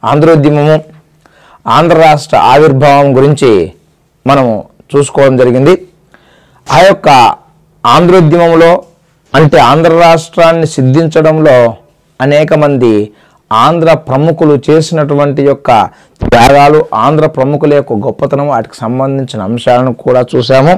ఆంధ్రోద్యమము ఆంధ్ర రాష్ట్ర ఆవిర్భావం గురించి మనము చూసుకోవడం జరిగింది ఆ యొక్క ఆంధ్రోద్యమంలో అంటే ఆంధ్ర రాష్ట్రాన్ని సిద్ధించడంలో అనేక మంది ఆంధ్ర ప్రముఖులు చేసినటువంటి యొక్క త్యాగాలు ఆంధ్ర ప్రముఖుల యొక్క గొప్పతనం వాటికి సంబంధించిన అంశాలను కూడా చూసాము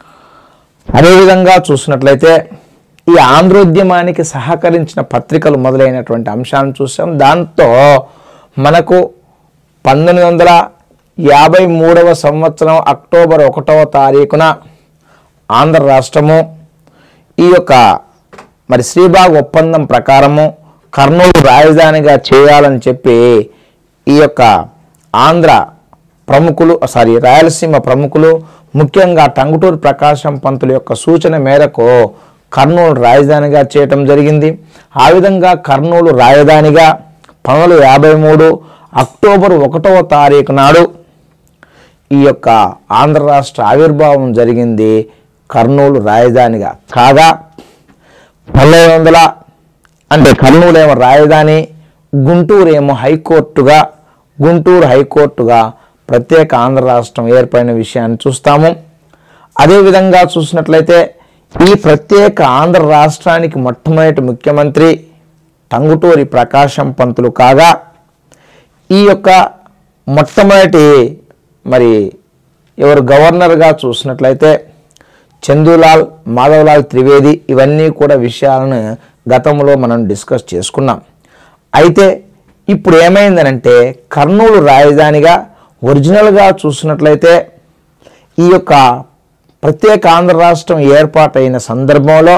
అదేవిధంగా చూసినట్లయితే ఈ ఆంధ్రోద్యమానికి సహకరించిన పత్రికలు మొదలైనటువంటి అంశాలను చూసాం దాంతో మనకు పంతొమ్మిది వందల యాభై మూడవ సంవత్సరం అక్టోబర్ ఒకటవ తారీఖున ఆంధ్ర రాష్ట్రము ఈ యొక్క మరి శ్రీబాగ్ ఒప్పందం ప్రకారము కర్నూలు రాజధానిగా చేయాలని చెప్పి ఈ యొక్క ఆంధ్ర ప్రముఖులు సారీ రాయలసీమ ప్రముఖులు ముఖ్యంగా టంగుటూరు ప్రకాశం పంతుల యొక్క సూచన మేరకు కర్నూలు రాజధానిగా చేయటం జరిగింది ఆ విధంగా కర్నూలు రాజధానిగా పంతొమ్మిది వందల యాభై మూడు అక్టోబర్ ఒకటవ తారీఖు నాడు ఈ యొక్క ఆంధ్ర రాష్ట్ర ఆవిర్భావం జరిగింది కర్నూలు రాజధానిగా కాగా పన్నెండు వందల అంటే కర్నూలు ఏమో రాజధాని గుంటూరు ఏమో హైకోర్టుగా గుంటూరు హైకోర్టుగా ప్రత్యేక ఆంధ్ర రాష్ట్రం ఏర్పడిన విషయాన్ని చూస్తాము అదేవిధంగా చూసినట్లయితే ఈ ప్రత్యేక ఆంధ్ర రాష్ట్రానికి మొట్టమొదటి ముఖ్యమంత్రి టంగుటూరి ప్రకాశం పంతులు కాగా ఈ యొక్క మొట్టమొదటి మరి ఎవరు గవర్నర్గా చూసినట్లయితే చందులాల్ మాధవలాల్ త్రివేది ఇవన్నీ కూడా విషయాలను గతంలో మనం డిస్కస్ చేసుకున్నాం అయితే ఇప్పుడు ఏమైందనంటే కర్నూలు రాజధానిగా ఒరిజినల్గా చూసినట్లయితే ఈ యొక్క ప్రత్యేక ఆంధ్ర రాష్ట్రం ఏర్పాటైన సందర్భంలో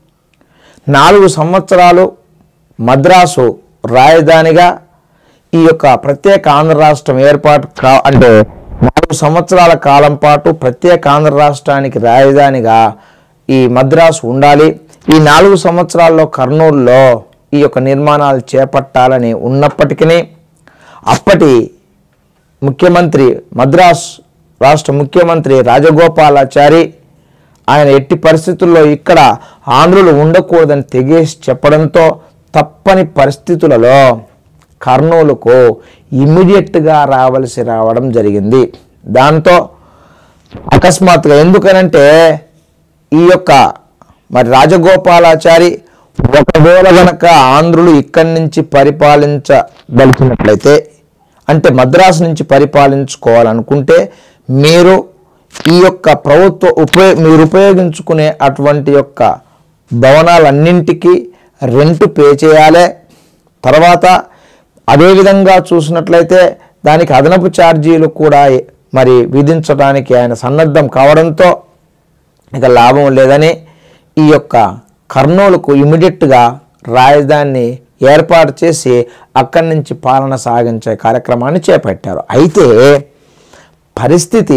నాలుగు సంవత్సరాలు మద్రాసు రాజధానిగా ఈ యొక్క ప్రత్యేక ఆంధ్ర రాష్ట్రం ఏర్పాటు కా అంటే నాలుగు సంవత్సరాల కాలం పాటు ప్రత్యేక ఆంధ్ర రాష్ట్రానికి రాజధానిగా ఈ మద్రాసు ఉండాలి ఈ నాలుగు సంవత్సరాల్లో కర్నూలులో ఈ యొక్క నిర్మాణాలు చేపట్టాలని ఉన్నప్పటికీ అప్పటి ముఖ్యమంత్రి మద్రాస్ రాష్ట్ర ముఖ్యమంత్రి రాజగోపాలాచారి ఆయన ఎట్టి పరిస్థితుల్లో ఇక్కడ ఆంధ్రులు ఉండకూడదని తెగేసి చెప్పడంతో తప్పని పరిస్థితులలో కర్నూలుకు ఇమ్మీడియట్గా రావలసి రావడం జరిగింది దాంతో అకస్మాత్తుగా ఎందుకనంటే ఈ యొక్క మరి రాజగోపాలాచారి ఒకవేళ గనక ఆంధ్రులు ఇక్కడి నుంచి పరిపాలించదలిచినట్లయితే అంటే మద్రాసు నుంచి పరిపాలించుకోవాలనుకుంటే మీరు ఈ యొక్క ప్రభుత్వ ఉపయోగ మీరు ఉపయోగించుకునే అటువంటి యొక్క భవనాలన్నింటికి రెంట్ పే చేయాలి తర్వాత అదేవిధంగా చూసినట్లయితే దానికి అదనపు ఛార్జీలు కూడా మరి విధించడానికి ఆయన సన్నద్ధం కావడంతో ఇక లాభం లేదని ఈ యొక్క కర్నూలుకు ఇమీడియట్గా రాజధానిని ఏర్పాటు చేసి అక్కడి నుంచి పాలన సాగించే కార్యక్రమాన్ని చేపట్టారు అయితే పరిస్థితి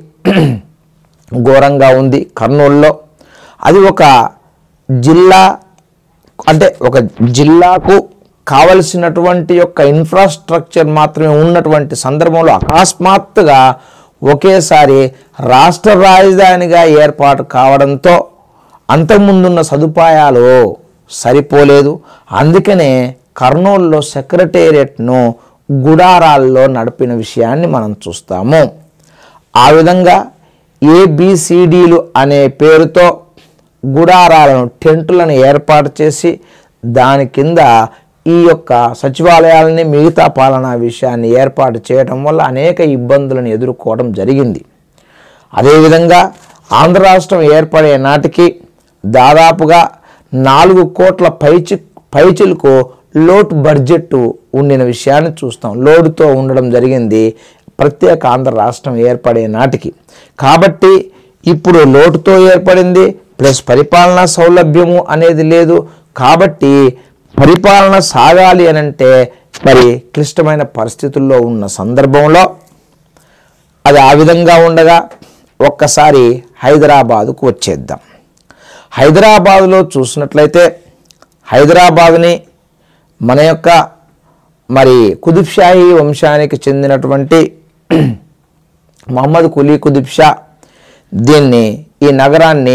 ఘోరంగా ఉంది కర్నూలులో అది ఒక జిల్లా అంటే ఒక జిల్లాకు కావలసినటువంటి యొక్క ఇన్ఫ్రాస్ట్రక్చర్ మాత్రమే ఉన్నటువంటి సందర్భంలో అకస్మాత్తుగా ఒకేసారి రాష్ట్ర రాజధానిగా ఏర్పాటు కావడంతో అంతకుముందున్న సదుపాయాలు సరిపోలేదు అందుకనే కర్నూలులో సెక్రటేరియట్ను గుడారాల్లో నడిపిన విషయాన్ని మనం చూస్తాము ఆ విధంగా ఏబిసిడీలు అనే పేరుతో గుడారాలను టెంటులను ఏర్పాటు చేసి దాని కింద ఈ యొక్క సచివాలయాలని మిగతా పాలనా విషయాన్ని ఏర్పాటు చేయడం వల్ల అనేక ఇబ్బందులను ఎదుర్కోవడం జరిగింది అదేవిధంగా ఆంధ్ర రాష్ట్రం ఏర్పడే నాటికి దాదాపుగా నాలుగు కోట్ల పైచి పైచిలకు లోటు బడ్జెట్ ఉండిన విషయాన్ని చూస్తాం లోటుతో ఉండడం జరిగింది ప్రత్యేక ఆంధ్ర రాష్ట్రం ఏర్పడే నాటికి కాబట్టి ఇప్పుడు లోటుతో ఏర్పడింది ప్లస్ పరిపాలనా సౌలభ్యము అనేది లేదు కాబట్టి పరిపాలన సాగాలి అనంటే మరి క్లిష్టమైన పరిస్థితుల్లో ఉన్న సందర్భంలో అది ఆ విధంగా ఉండగా ఒక్కసారి హైదరాబాదుకు వచ్చేద్దాం హైదరాబాదులో చూసినట్లయితే హైదరాబాదుని మన యొక్క మరి కుతుబ్షాహీ వంశానికి చెందినటువంటి మహమ్మద్ కులీ కుతుబ్ షా దీన్ని ఈ నగరాన్ని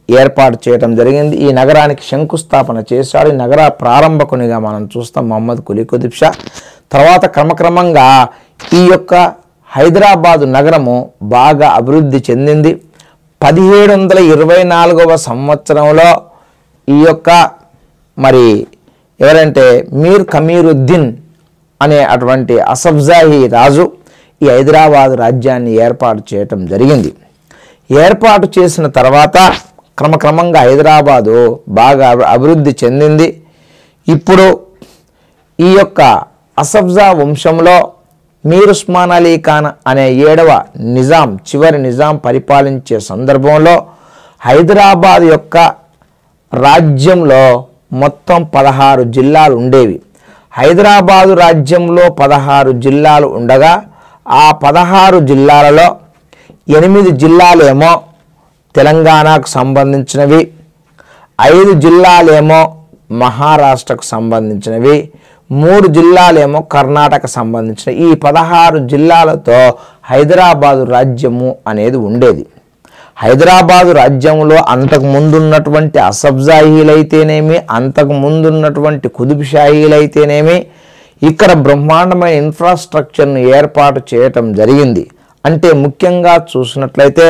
ఏర్పాటు చేయడం జరిగింది ఈ నగరానికి శంకుస్థాపన చేశాడు ఈ నగర ప్రారంభకునిగా మనం చూస్తాం మొహమ్మద్ కులీ కుతుబ్ షా తర్వాత క్రమక్రమంగా ఈ యొక్క హైదరాబాదు నగరము బాగా అభివృద్ధి చెందింది పదిహేడు వందల ఇరవై నాలుగవ సంవత్సరంలో ఈ యొక్క మరి ఎవరంటే మీర్ కమీరుద్దీన్ అనే అటువంటి అసఫ్జాహీ రాజు ఈ హైదరాబాద్ రాజ్యాన్ని ఏర్పాటు చేయటం జరిగింది ఏర్పాటు చేసిన తర్వాత క్రమక్రమంగా హైదరాబాదు బాగా అభి- అభివృద్ధి చెందింది ఇప్పుడు ఈ యొక్క అసఫ్జా వంశంలో మీర్ ఉస్మాన్ అలీ ఖాన్ అనే ఏడవ నిజాం చివరి నిజాం పరిపాలించే సందర్భంలో హైదరాబాద్ యొక్క రాజ్యంలో మొత్తం పదహారు జిల్లాలు ఉండేవి హైదరాబాదు రాజ్యంలో పదహారు జిల్లాలు ఉండగా ఆ పదహారు జిల్లాలలో ఎనిమిది జిల్లాలేమో తెలంగాణకు సంబంధించినవి ఐదు జిల్లాలేమో మహారాష్ట్రకు సంబంధించినవి మూడు జిల్లాలేమో కర్ణాటక సంబంధించిన ఈ పదహారు జిల్లాలతో హైదరాబాదు రాజ్యము అనేది ఉండేది హైదరాబాదు రాజ్యంలో అంతకు ముందున్నటువంటి అసబ్జాహీలైతేనేమి అంతకు ముందున్నటువంటి కుతుబ్షాహీలైతేనేమి ఇక్కడ బ్రహ్మాండమైన ఇన్ఫ్రాస్ట్రక్చర్ను ఏర్పాటు చేయటం జరిగింది అంటే ముఖ్యంగా చూసినట్లయితే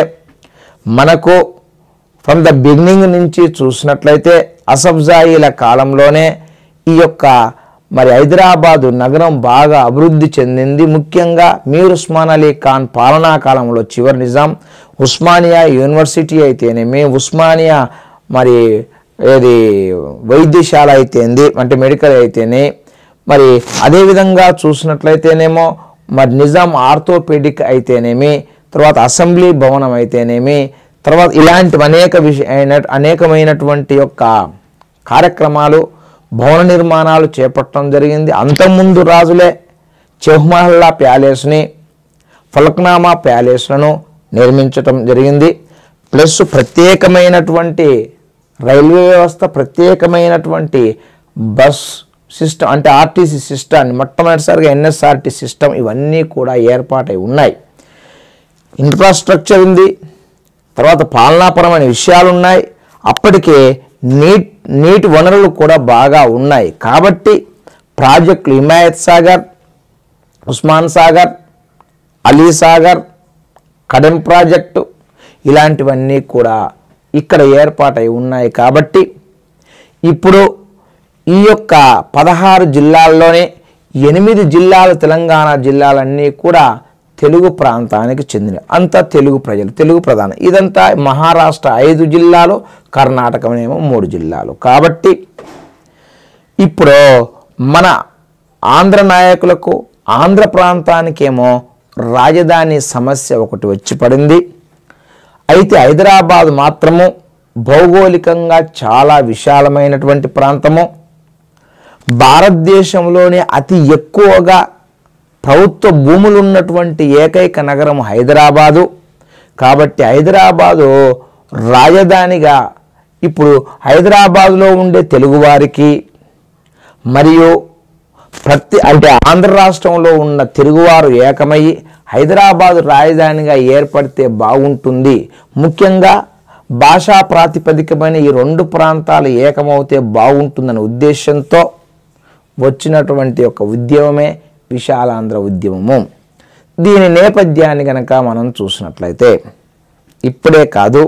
మనకు ఫ్రమ్ ద బిగినింగ్ నుంచి చూసినట్లయితే అసబ్జాయిల కాలంలోనే ఈ యొక్క మరి హైదరాబాదు నగరం బాగా అభివృద్ధి చెందింది ముఖ్యంగా మీర్ ఉస్మాన్ అలీ ఖాన్ పాలనా కాలంలో చివరి నిజాం ఉస్మానియా యూనివర్సిటీ అయితేనేమి ఉస్మానియా మరి ఏది వైద్యశాల అయితేంది అంటే మెడికల్ అయితేనే మరి అదేవిధంగా చూసినట్లయితేనేమో మరి నిజాం ఆర్థోపెడిక్ అయితేనేమి తర్వాత అసెంబ్లీ భవనం అయితేనేమి తర్వాత ఇలాంటి అనేక విషయ అయిన- అనేకమైనటువంటి యొక్క కార్యక్రమాలు భవన నిర్మాణాలు చేపట్టడం జరిగింది అంతకుముందు రాజులే చెహ్మహల్లా ప్యాలెస్ని ఫలక్నామా ప్యాలెస్లను నిర్మించటం జరిగింది ప్లస్ ప్రత్యేకమైనటువంటి రైల్వే వ్యవస్థ ప్రత్యేకమైనటువంటి బస్ సిస్టమ్ అంటే ఆర్టీసీ సిస్టాన్ని మొట్టమొదటిసారిగా ఎన్ఎస్ఆర్టీ సిస్టమ్ ఇవన్నీ కూడా ఏర్పాటై ఉన్నాయి ఇన్ఫ్రాస్ట్రక్చర్ ఉంది తర్వాత పాలనాపరమైన విషయాలు ఉన్నాయి అప్పటికే నీట్ నీటి వనరులు కూడా బాగా ఉన్నాయి కాబట్టి ప్రాజెక్టులు హిమాయత్ సాగర్ ఉస్మాన్ సాగర్ అలీ సాగర్ కడెం ప్రాజెక్టు ఇలాంటివన్నీ కూడా ఇక్కడ ఏర్పాటై ఉన్నాయి కాబట్టి ఇప్పుడు ఈ యొక్క పదహారు జిల్లాల్లోనే ఎనిమిది జిల్లాలు తెలంగాణ జిల్లాలన్నీ కూడా తెలుగు ప్రాంతానికి చెందిన అంతా తెలుగు ప్రజలు తెలుగు ప్రధానం ఇదంతా మహారాష్ట్ర ఐదు జిల్లాలు కర్ణాటకమేమో మూడు జిల్లాలు కాబట్టి ఇప్పుడు మన ఆంధ్ర నాయకులకు ఆంధ్ర ప్రాంతానికేమో రాజధాని సమస్య ఒకటి వచ్చి పడింది అయితే హైదరాబాద్ మాత్రము భౌగోళికంగా చాలా విశాలమైనటువంటి ప్రాంతము భారతదేశంలోనే అతి ఎక్కువగా ప్రభుత్వ భూములు ఉన్నటువంటి ఏకైక నగరం హైదరాబాదు కాబట్టి హైదరాబాదు రాజధానిగా ఇప్పుడు హైదరాబాదులో ఉండే తెలుగువారికి మరియు ప్రతి అంటే ఆంధ్ర రాష్ట్రంలో ఉన్న తెలుగువారు ఏకమయ్యి హైదరాబాదు రాజధానిగా ఏర్పడితే బాగుంటుంది ముఖ్యంగా భాషా ప్రాతిపదికమైన ఈ రెండు ప్రాంతాలు ఏకమవుతే బాగుంటుందనే ఉద్దేశంతో వచ్చినటువంటి ఒక ఉద్యమమే విశాలాంధ్ర ఉద్యమము దీని నేపథ్యాన్ని కనుక మనం చూసినట్లయితే ఇప్పుడే కాదు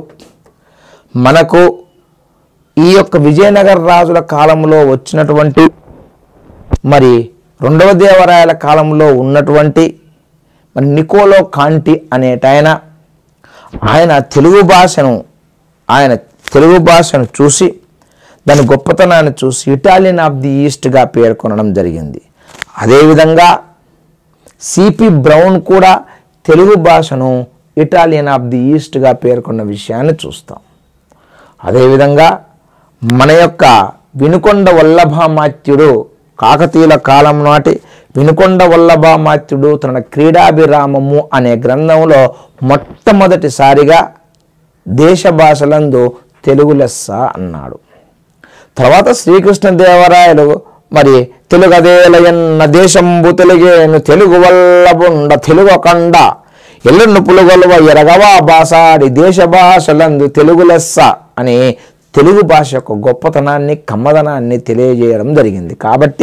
మనకు ఈ యొక్క విజయనగర రాజుల కాలంలో వచ్చినటువంటి మరి రెండవ దేవరాయల కాలంలో ఉన్నటువంటి మరి నికోలో కాంటి అనేటాయన ఆయన తెలుగు భాషను ఆయన తెలుగు భాషను చూసి దాని గొప్పతనాన్ని చూసి ఇటాలియన్ ఆఫ్ ది ఈస్ట్గా పేర్కొనడం జరిగింది అదేవిధంగా సిపి బ్రౌన్ కూడా తెలుగు భాషను ఇటాలియన్ ఆఫ్ ది ఈస్ట్గా పేర్కొన్న విషయాన్ని చూస్తాం అదేవిధంగా మన యొక్క వినుకొండ వల్లభామాత్యుడు కాకతీయుల కాలం నాటి వినుకొండ వల్లభామాత్యుడు తన క్రీడాభిరామము అనే గ్రంథంలో మొట్టమొదటిసారిగా దేశ భాషలందు తెలుగు లెస్స అన్నాడు తర్వాత శ్రీకృష్ణదేవరాయలు మరి తెలుగదేలయన్న దేశంబు తెలుగేను తెలుగు వల్లబుండ తెలుగు కండ ఎల్లుండు పులుగొలవ ఎరగవా భాషాడి దేశ భాషలందు తెలుగు లెస్స అని తెలుగు భాష యొక్క గొప్పతనాన్ని కమ్మదనాన్ని తెలియజేయడం జరిగింది కాబట్టి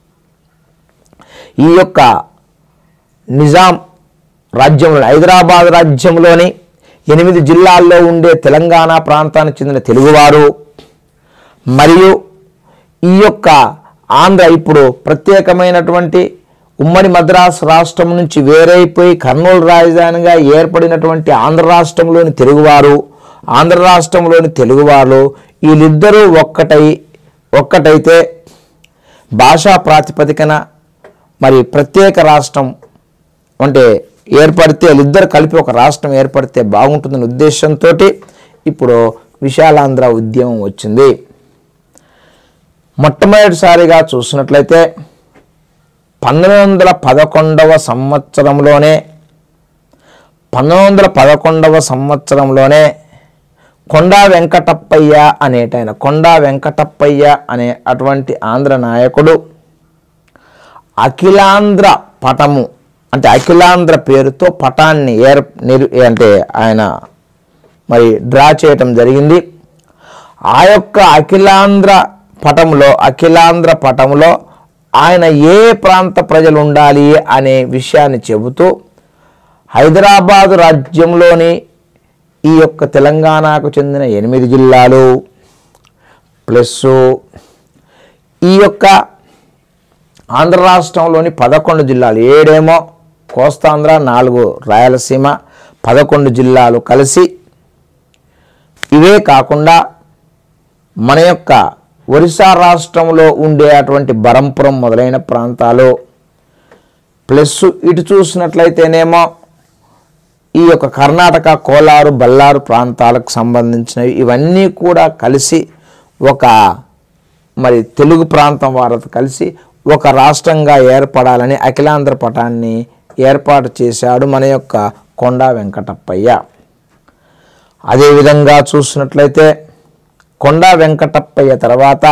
ఈ యొక్క నిజాం రాజ్యంలో హైదరాబాద్ రాజ్యంలోని ఎనిమిది జిల్లాల్లో ఉండే తెలంగాణ ప్రాంతానికి చెందిన తెలుగువారు మరియు ఈ యొక్క ఆంధ్ర ఇప్పుడు ప్రత్యేకమైనటువంటి ఉమ్మడి మద్రాసు రాష్ట్రం నుంచి వేరైపోయి కర్నూలు రాజధానిగా ఏర్పడినటువంటి ఆంధ్ర రాష్ట్రంలోని తెలుగువారు ఆంధ్ర రాష్ట్రంలోని తెలుగువారు వీళ్ళిద్దరూ ఒక్కటై ఒక్కటైతే భాషా ప్రాతిపదికన మరి ప్రత్యేక రాష్ట్రం అంటే ఏర్పడితే వీళ్ళిద్దరు కలిపి ఒక రాష్ట్రం ఏర్పడితే బాగుంటుందనే ఉద్దేశంతో ఇప్పుడు విశాలాంధ్ర ఉద్యమం వచ్చింది మొట్టమొదటిసారిగా చూసినట్లయితే పంతొమ్మిది వందల పదకొండవ సంవత్సరంలోనే పంతొమ్మిది వందల పదకొండవ సంవత్సరంలోనే కొండా వెంకటప్పయ్య అనేటైన కొండా వెంకటప్పయ్య అనే అటువంటి ఆంధ్ర నాయకుడు అఖిలాంధ్ర పటము అంటే అఖిలాంధ్ర పేరుతో పటాన్ని ఏర్ నిర్ అంటే ఆయన మరి డ్రా చేయటం జరిగింది ఆ యొక్క అఖిలాంధ్ర పటంలో అఖిలాంధ్ర పటంలో ఆయన ఏ ప్రాంత ప్రజలు ఉండాలి అనే విషయాన్ని చెబుతూ హైదరాబాదు రాజ్యంలోని ఈ యొక్క తెలంగాణకు చెందిన ఎనిమిది జిల్లాలు ప్లస్ ఈ యొక్క ఆంధ్ర రాష్ట్రంలోని పదకొండు జిల్లాలు ఏడేమో కోస్తాంధ్ర నాలుగు రాయలసీమ పదకొండు జిల్లాలు కలిసి ఇవే కాకుండా మన యొక్క ఒరిస్సా రాష్ట్రంలో ఉండే అటువంటి బరంపురం మొదలైన ప్రాంతాలు ప్లస్ ఇటు చూసినట్లయితేనేమో ఈ యొక్క కర్ణాటక కోలారు బల్లారు ప్రాంతాలకు సంబంధించినవి ఇవన్నీ కూడా కలిసి ఒక మరి తెలుగు ప్రాంతం వారితో కలిసి ఒక రాష్ట్రంగా ఏర్పడాలని అఖిలాంధ్ర పటాన్ని ఏర్పాటు చేశాడు మన యొక్క కొండా వెంకటప్పయ్య అదేవిధంగా చూసినట్లయితే కొండా వెంకటప్పయ్య తర్వాత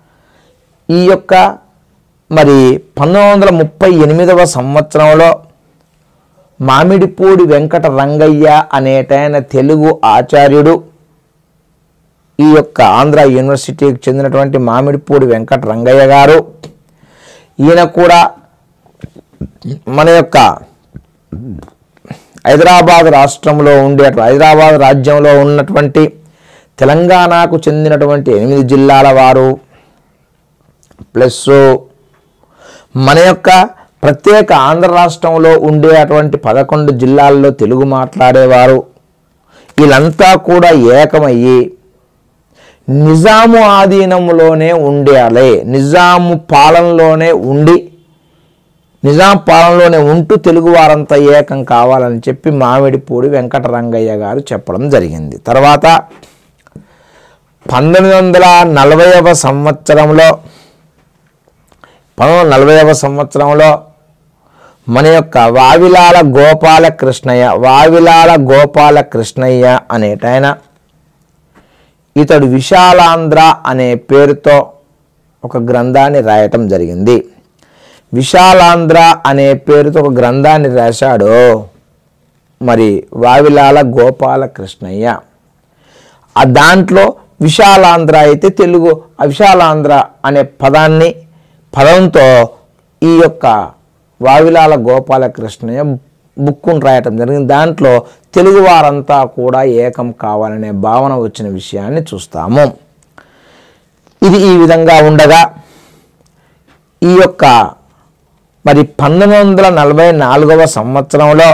ఈ యొక్క మరి పంతొమ్మిది వందల ముప్పై ఎనిమిదవ సంవత్సరంలో మామిడిపూడి వెంకట రంగయ్య అనేటైన తెలుగు ఆచార్యుడు ఈ యొక్క ఆంధ్ర యూనివర్సిటీకి చెందినటువంటి మామిడిపూడి వెంకట రంగయ్య గారు ఈయన కూడా మన యొక్క హైదరాబాద్ రాష్ట్రంలో ఉండే హైదరాబాద్ రాజ్యంలో ఉన్నటువంటి తెలంగాణకు చెందినటువంటి ఎనిమిది జిల్లాల వారు ప్లస్ మన యొక్క ప్రత్యేక ఆంధ్ర రాష్ట్రంలో ఉండే అటువంటి పదకొండు జిల్లాల్లో తెలుగు మాట్లాడేవారు వీళ్ళంతా కూడా ఏకమయ్యి నిజాము ఆధీనంలోనే ఉండాలి నిజాము పాలనలోనే ఉండి నిజాం పాలనలోనే ఉంటూ తెలుగు వారంతా ఏకం కావాలని చెప్పి మామిడిపూడి వెంకటరంగయ్య గారు చెప్పడం జరిగింది తర్వాత పంతొమ్మిది వందల నలభైవ సంవత్సరంలో పంతొమ్మిది వందల నలభైవ సంవత్సరంలో మన యొక్క వావిలాల గోపాల కృష్ణయ్య వావిలాల గోపాల కృష్ణయ్య అనేటాయన ఇతడు విశాలాంధ్ర అనే పేరుతో ఒక గ్రంథాన్ని రాయటం జరిగింది విశాలాంధ్ర అనే పేరుతో ఒక గ్రంథాన్ని రాశాడు మరి వావిలాల గోపాల కృష్ణయ్య ఆ దాంట్లో విశాలాంధ్ర అయితే తెలుగు ఆ విశాలాంధ్ర అనే పదాన్ని పదంతో ఈ యొక్క వావిలాల గోపాలకృష్ణయ్య బుక్కును రాయటం జరిగింది దాంట్లో తెలుగు వారంతా కూడా ఏకం కావాలనే భావన వచ్చిన విషయాన్ని చూస్తాము ఇది ఈ విధంగా ఉండగా ఈ యొక్క మరి పంతొమ్మిది వందల నలభై నాలుగవ సంవత్సరంలో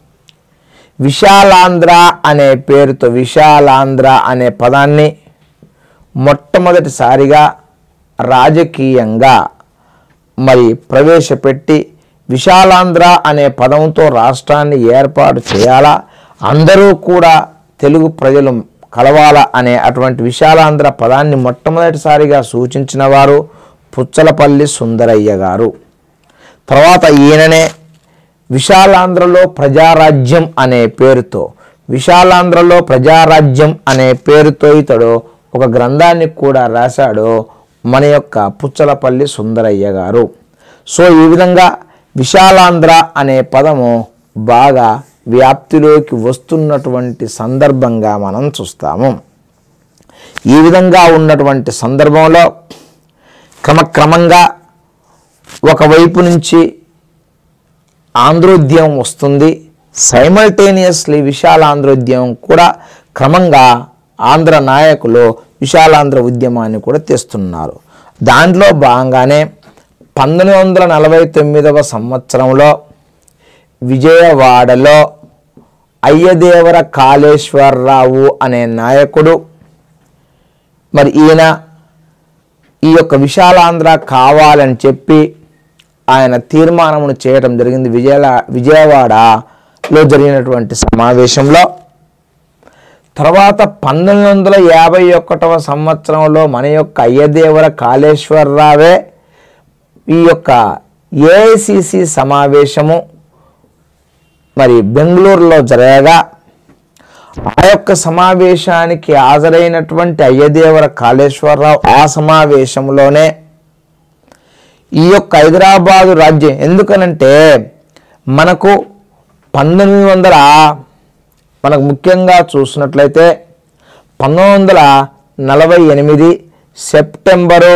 విశాలాంధ్ర అనే పేరుతో విశాలాంధ్ర అనే పదాన్ని మొట్టమొదటిసారిగా రాజకీయంగా మరి ప్రవేశపెట్టి విశాలాంధ్ర అనే పదంతో రాష్ట్రాన్ని ఏర్పాటు చేయాలా అందరూ కూడా తెలుగు ప్రజలు కలవాలా అనే అటువంటి విశాలాంధ్ర పదాన్ని మొట్టమొదటిసారిగా సూచించిన వారు పుచ్చలపల్లి సుందరయ్య గారు తర్వాత ఈయననే విశాలాంధ్రలో ప్రజారాజ్యం అనే పేరుతో విశాలాంధ్రలో ప్రజారాజ్యం అనే పేరుతో ఇతడు ఒక గ్రంథాన్ని కూడా రాశాడు మన యొక్క పుచ్చలపల్లి సుందరయ్య గారు సో ఈ విధంగా విశాలాంధ్ర అనే పదము బాగా వ్యాప్తిలోకి వస్తున్నటువంటి సందర్భంగా మనం చూస్తాము ఈ విధంగా ఉన్నటువంటి సందర్భంలో క్రమక్రమంగా ఒకవైపు నుంచి ఆంధ్రోద్యమం వస్తుంది సైమల్టేనియస్లీ విశాలాంధ్రోద్యమం కూడా క్రమంగా ఆంధ్ర నాయకులు విశాలాంధ్ర ఉద్యమాన్ని కూడా తెస్తున్నారు దాంట్లో భాగంగానే పంతొమ్మిది వందల నలభై తొమ్మిదవ సంవత్సరంలో విజయవాడలో అయ్యదేవర కాళేశ్వరరావు అనే నాయకుడు మరి ఈయన ఈ యొక్క విశాలాంధ్ర కావాలని చెప్పి ఆయన తీర్మానమును చేయడం జరిగింది విజయ విజయవాడలో జరిగినటువంటి సమావేశంలో తర్వాత పంతొమ్మిది వందల యాభై ఒకటవ సంవత్సరంలో మన యొక్క అయ్యదేవర కాళేశ్వరరావే ఈ యొక్క ఏఐసిసి సమావేశము మరి బెంగళూరులో జరగగా ఆ యొక్క సమావేశానికి హాజరైనటువంటి అయ్యదేవర కాళేశ్వరరావు ఆ సమావేశంలోనే ఈ యొక్క హైదరాబాదు రాజ్యం ఎందుకనంటే మనకు పంతొమ్మిది వందల మనకు ముఖ్యంగా చూసినట్లయితే పంతొమ్మిది వందల నలభై ఎనిమిది సెప్టెంబరు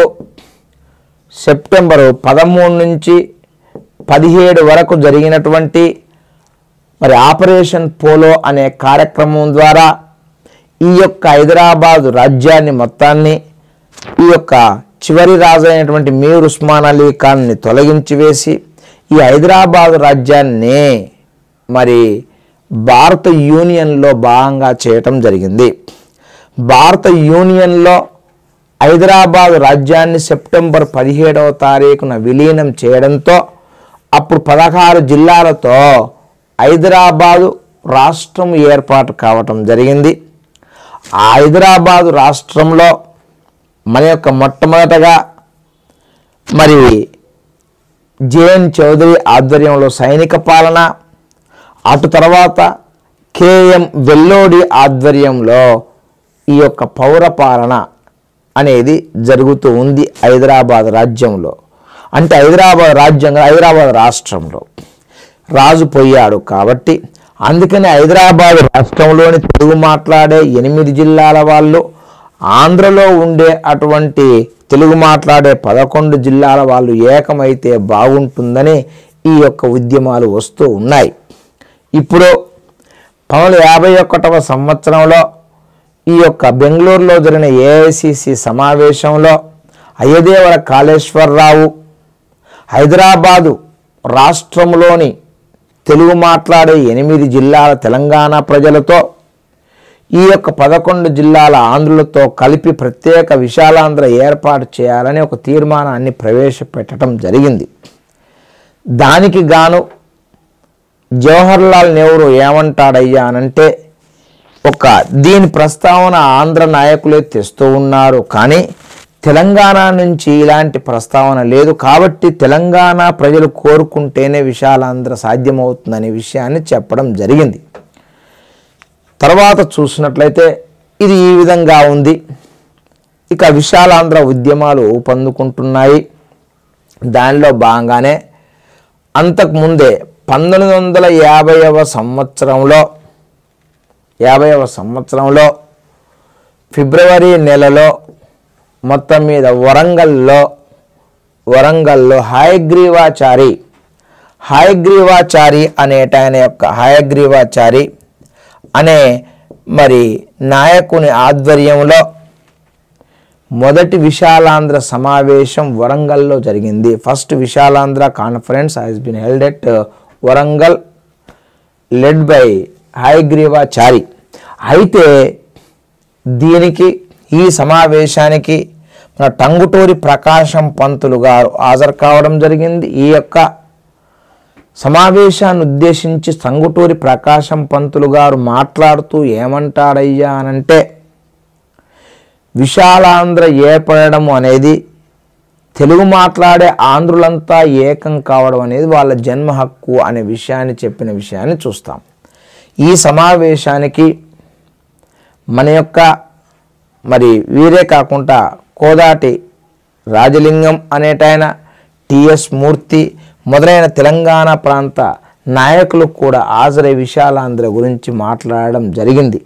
సెప్టెంబరు పదమూడు నుంచి పదిహేడు వరకు జరిగినటువంటి మరి ఆపరేషన్ పోలో అనే కార్యక్రమం ద్వారా ఈ యొక్క హైదరాబాదు రాజ్యాన్ని మొత్తాన్ని ఈ యొక్క చివరి రాజు అయినటువంటి మీర్ ఉస్మాన్ అలీ ఖాన్ని తొలగించి వేసి ఈ హైదరాబాదు రాజ్యాన్ని మరి భారత యూనియన్లో భాగంగా చేయటం జరిగింది భారత యూనియన్లో హైదరాబాద్ రాజ్యాన్ని సెప్టెంబర్ పదిహేడవ తారీఖున విలీనం చేయడంతో అప్పుడు పదహారు జిల్లాలతో హైదరాబాదు రాష్ట్రం ఏర్పాటు కావటం జరిగింది ఆ హైదరాబాదు రాష్ట్రంలో మన యొక్క మొట్టమొదటగా మరి జేఎన్ చౌదరి ఆధ్వర్యంలో సైనిక పాలన అటు తర్వాత కేఎం వెల్లోడి ఆధ్వర్యంలో ఈ యొక్క పౌర పాలన అనేది జరుగుతూ ఉంది హైదరాబాద్ రాజ్యంలో అంటే హైదరాబాద్ రాజ్యంగా హైదరాబాద్ రాష్ట్రంలో రాజు పోయాడు కాబట్టి అందుకని హైదరాబాద్ రాష్ట్రంలోని తెలుగు మాట్లాడే ఎనిమిది జిల్లాల వాళ్ళు ఆంధ్రలో ఉండే అటువంటి తెలుగు మాట్లాడే పదకొండు జిల్లాల వాళ్ళు ఏకమైతే బాగుంటుందని ఈ యొక్క ఉద్యమాలు వస్తూ ఉన్నాయి ఇప్పుడు పంతొమ్మిది యాభై ఒకటవ సంవత్సరంలో ఈ యొక్క బెంగళూరులో జరిగిన ఏఐసిసి సమావేశంలో అయ్యదేవర కాళేశ్వరరావు హైదరాబాదు రాష్ట్రంలోని తెలుగు మాట్లాడే ఎనిమిది జిల్లాల తెలంగాణ ప్రజలతో ఈ యొక్క పదకొండు జిల్లాల ఆంధ్రులతో కలిపి ప్రత్యేక విశాలాంధ్ర ఏర్పాటు చేయాలని ఒక తీర్మానాన్ని ప్రవేశపెట్టడం జరిగింది దానికి గాను జవహర్లాల్ నెహ్రూ ఏమంటాడయ్యా అనంటే ఒక దీని ప్రస్తావన ఆంధ్ర నాయకులే తెస్తూ ఉన్నారు కానీ తెలంగాణ నుంచి ఇలాంటి ప్రస్తావన లేదు కాబట్టి తెలంగాణ ప్రజలు కోరుకుంటేనే విశాలాంధ్ర సాధ్యమవుతుందనే విషయాన్ని చెప్పడం జరిగింది తర్వాత చూసినట్లయితే ఇది ఈ విధంగా ఉంది ఇక విశాలాంధ్ర ఉద్యమాలు ఊపందుకుంటున్నాయి దానిలో భాగంగానే అంతకుముందే పంతొమ్మిది వందల యాభైవ సంవత్సరంలో యాభైవ సంవత్సరంలో ఫిబ్రవరి నెలలో మొత్తం మీద వరంగల్లో వరంగల్లో హయగ్రీవాచారి హయగ్రీవాచారి అనేట ఆయన యొక్క హయగ్రీవాచారి అనే మరి నాయకుని ఆధ్వర్యంలో మొదటి విశాలాంధ్ర సమావేశం వరంగల్లో జరిగింది first Vishalandhra conference has been held at Warangal led by Hayagrivachari అయితే దీనికి ఈ సమావేశానికి మన టంగుటూరి ప్రకాశం పంతులు గారు హాజరు కావడం జరిగింది ఈ యొక్క సమావేశాన్ని ఉద్దేశించి టంగుటూరి ప్రకాశం పంతులు గారు మాట్లాడుతూ ఏమంటాడయ్యా అనంటే విశాలాంధ్ర ఏర్పడడం అనేది తెలుగు మాట్లాడే ఆంధ్రులంతా ఏకం కావడం అనేది వాళ్ళ జన్మ హక్కు అనే విషయాన్ని చెప్పిన విషయాన్ని చూస్తాం ఈ సమావేశానికి మన యొక్క మరి వీరే కాకుండా కోదాటి రాజలింగం అనేటాయన టిఎస్ మూర్తి మొదలైన తెలంగాణ ప్రాంత నాయకులు కూడా హాజరై విశాలాంధ్ర గురించి మాట్లాడడం జరిగింది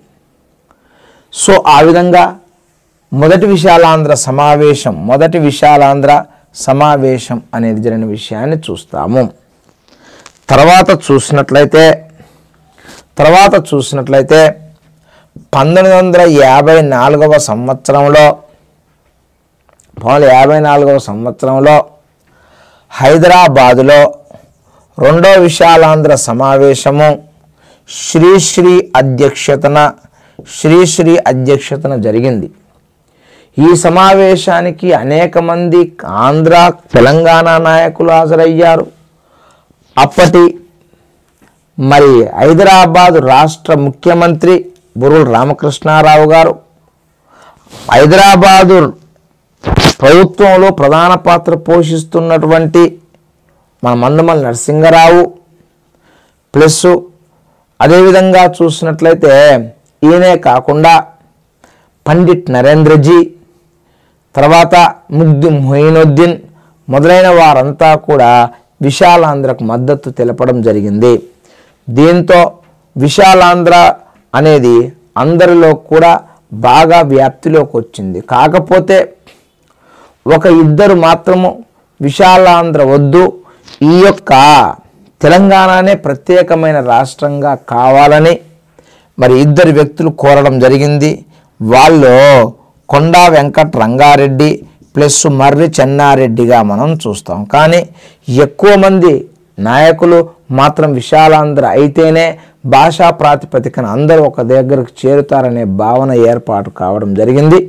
సో ఆ విధంగా మొదటి విశాలాంధ్ర సమావేశం మొదటి విశాలాంధ్ర సమావేశం అనేది జరిగిన విషయాన్ని చూస్తాము తర్వాత చూసినట్లయితే తర్వాత చూసినట్లయితే పంతొమ్మిది వందల యాభై నాలుగవ సంవత్సరంలో పంతొమ్మిది యాభై నాలుగవ సంవత్సరంలో హైదరాబాదులో రెండో విశాలాంధ్ర సమావేశము శ్రీశ్రీ అధ్యక్షతన శ్రీశ్రీ అధ్యక్షతన జరిగింది ఈ సమావేశానికి అనేక మంది ఆంధ్ర తెలంగాణ నాయకులు హాజరయ్యారు అప్పటి మరి హైదరాబాదు రాష్ట్ర ముఖ్యమంత్రి బుర్రుల రామకృష్ణారావు గారు హైదరాబాదు ప్రభుత్వంలో ప్రధాన పాత్ర పోషిస్తున్నటువంటి మన మందమల నరసింగరావు ప్లస్ అదేవిధంగా చూసినట్లయితే ఈయనే కాకుండా పండిట్ నరేంద్రజీ తర్వాత ముగ్దు మొయినుద్దీన్ మొదలైన వారంతా కూడా విశాలాంధ్రకు మద్దతు తెలపడం జరిగింది దీంతో విశాలాంధ్ర అనేది అందరిలో కూడా బాగా వ్యాప్తిలోకి వచ్చింది కాకపోతే ఒక ఇద్దరు మాత్రము విశాలాంధ్ర వద్దు ఈ యొక్క తెలంగాణనే ప్రత్యేకమైన రాష్ట్రంగా కావాలని మరి ఇద్దరు వ్యక్తులు కోరడం జరిగింది వాళ్ళు కొండా వెంకట రంగారెడ్డి ప్లస్ మర్రి చెన్నారెడ్డిగా మనం చూస్తాం కానీ ఎక్కువ మంది నాయకులు మాత్రం విశాలాంధ్ర అయితేనే భాషా ప్రాతిపదికన అందరూ ఒక దగ్గరకు చేరుతారనే భావన ఏర్పాటు కావడం జరిగింది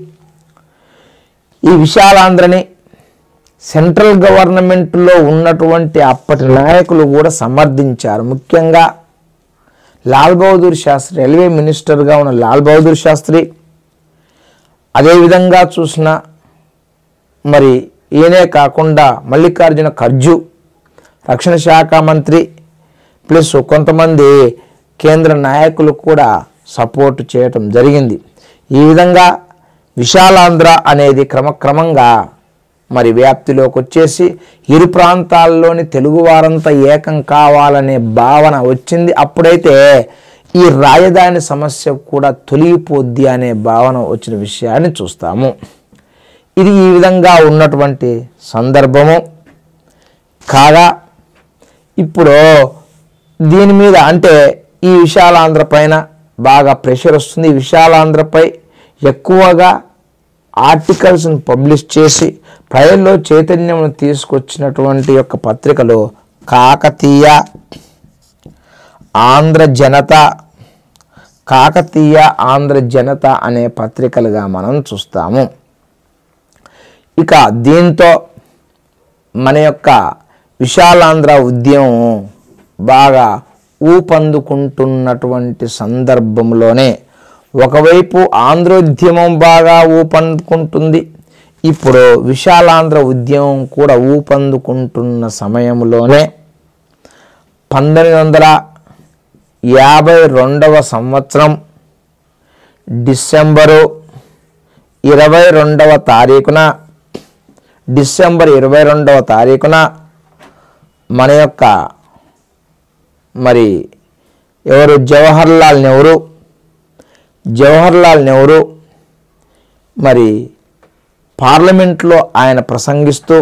ఈ విశాలాంధ్రని సెంట్రల్ గవర్నమెంట్లో ఉన్నటువంటి అప్పటి నాయకులు కూడా సమర్థించారు ముఖ్యంగా లాల్ బహదూర్ శాస్త్రి రైల్వే మినిస్టర్గా ఉన్న లాల్ బహదూర్ శాస్త్రి అదేవిధంగా చూసిన మరి ఈయనే కాకుండా మల్లికార్జున ఖర్జు రక్షణ శాఖ మంత్రి ప్లస్ కొంతమంది కేంద్ర నాయకులు కూడా సపోర్ట్ చేయటం జరిగింది ఈ విధంగా విశాలాంధ్ర అనేది క్రమక్రమంగా మరి వ్యాప్తిలోకి వచ్చేసి ఇరు ప్రాంతాల్లోని తెలుగువారంతా ఏకం కావాలనే భావన వచ్చింది అప్పుడైతే ఈ రాజధాని సమస్య కూడా తొలగిపోద్ది అనే భావన వచ్చిన విషయాన్ని చూస్తాము ఇది ఈ విధంగా ఉన్నటువంటి సందర్భము కాగా ఇప్పుడు దీని మీద అంటే ఈ విశాలాంధ్ర పైన బాగా ప్రెషర్ వస్తుంది ఈ విశాలాంధ్రపై ఎక్కువగా ఆర్టికల్స్ని పబ్లిష్ చేసి ప్రజల్లో చైతన్యం తీసుకొచ్చినటువంటి యొక్క పత్రికలు కాకతీయ ఆంధ్ర జనత కాకతీయ ఆంధ్ర జనత అనే పత్రికలుగా మనం చూస్తాము ఇక దీంతో మన యొక్క విశాలాంధ్ర ఉద్యమం బాగా ఊపందుకుంటున్నటువంటి సందర్భంలోనే ఒకవైపు ఆంధ్రోద్యమం బాగా ఊపందుకుంటుంది ఇప్పుడు విశాలాంధ్ర ఉద్యమం కూడా ఊపందుకుంటున్న సమయంలోనే పంతొమ్మిది వందల యాభై రెండవ సంవత్సరం డిసెంబరు ఇరవై రెండవ తారీఖున డిసెంబర్ ఇరవై రెండవ తారీఖున మన యొక్క మరి ఎవరు జవహర్లాల్ నెహ్రూ జవహర్లాల్ నెహ్రూ మరి పార్లమెంట్లో ఆయన ప్రసంగిస్తూ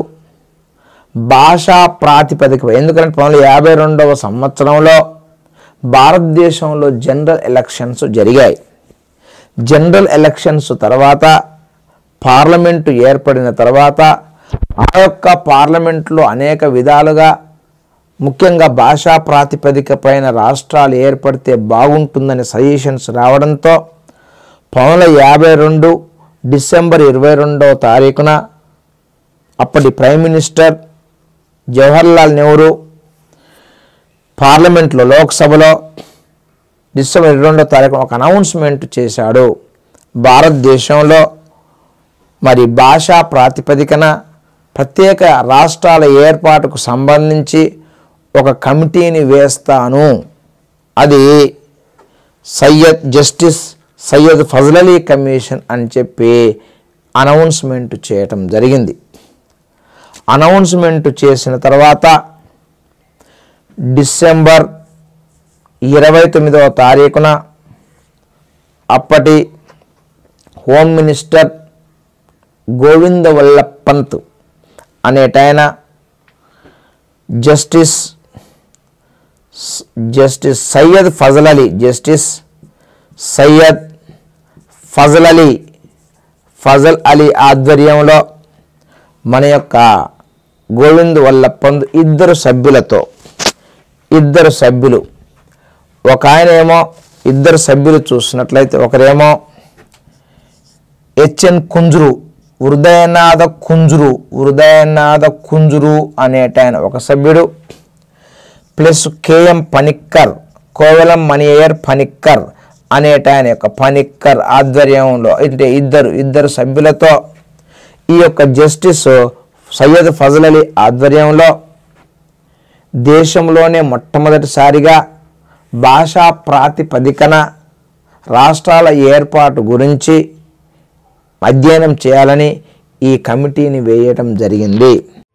భాషా ప్రాతిపదిక ఎందుకంటే పంతొమ్మిది యాభై రెండవ సంవత్సరంలో భారతదేశంలో జనరల్ ఎలక్షన్స్ జరిగాయి జనరల్ ఎలక్షన్స్ తర్వాత పార్లమెంటు ఏర్పడిన తర్వాత ఆ యొక్క పార్లమెంట్లో అనేక విధాలుగా ముఖ్యంగా భాషా ప్రాతిపదిక పైన రాష్ట్రాలు ఏర్పడితే బాగుంటుందని సజెషన్స్ రావడంతో పంతొమ్మిది యాభై రెండు డిసెంబర్ ఇరవై రెండవ తారీఖున అప్పటి ప్రైమ్ మినిస్టర్ జవహర్లాల్ నెహ్రూ పార్లమెంట్లో లోక్సభలో డిసెంబర్ ఇరవై రెండో తారీఖున ఒక అనౌన్స్మెంట్ చేశాడు భారతదేశంలో మరి భాషా ప్రాతిపదికన ప్రత్యేక రాష్ట్రాల ఏర్పాటుకు సంబంధించి ఒక కమిటీని వేస్తాను అది సయ్యద్ జస్టిస్ సయ్యద్ ఫజలలీ కమిషన్ అని చెప్పి అనౌన్స్మెంట్ చేయటం జరిగింది అనౌన్స్మెంట్ చేసిన తర్వాత డిసెంబర్ ఇరవై తొమ్మిదవ తారీఖున అప్పటి హోమ్ మినిస్టర్ గోవింద వల్లభ్ పంత్ అనేటాయన justice justice Syed Fazal Ali justice Syed Fazal Ali Fazal Ali ఆధ్వర్యంలో మన యొక్క గోవింద్ వల్లభ్ పంత్ ఇద్దరు సభ్యులతో ఇద్దరు సభ్యులు ఒక ఆయన ఏమో ఇద్దరు సభ్యులు చూసినట్లయితే ఒకరేమో హెచ్ఎన్ కుంజురు హృదయనాథ కుంజురు హృదయనాథ కుంజురు అనేటాయన ఒక సభ్యుడు ప్లస్ కేఎం పనిక్కర్ కోవెలం మణియర్ పనిక్కర్ అనేటాయన యొక్క పనిక్కర్ ఆధ్వర్యంలో అంటే ఇద్దరు ఇద్దరు సభ్యులతో ఈ యొక్క జస్టిస్ సయ్యద్ ఫజల్ అలీ ఆధ్వర్యంలో దేశంలోనే మొట్టమొదటిసారిగా భాషా ప్రాతిపదికన రాష్ట్రాల ఏర్పాటు గురించి అధ్యయనం చేయాలని ఈ కమిటీని వేయటం జరిగింది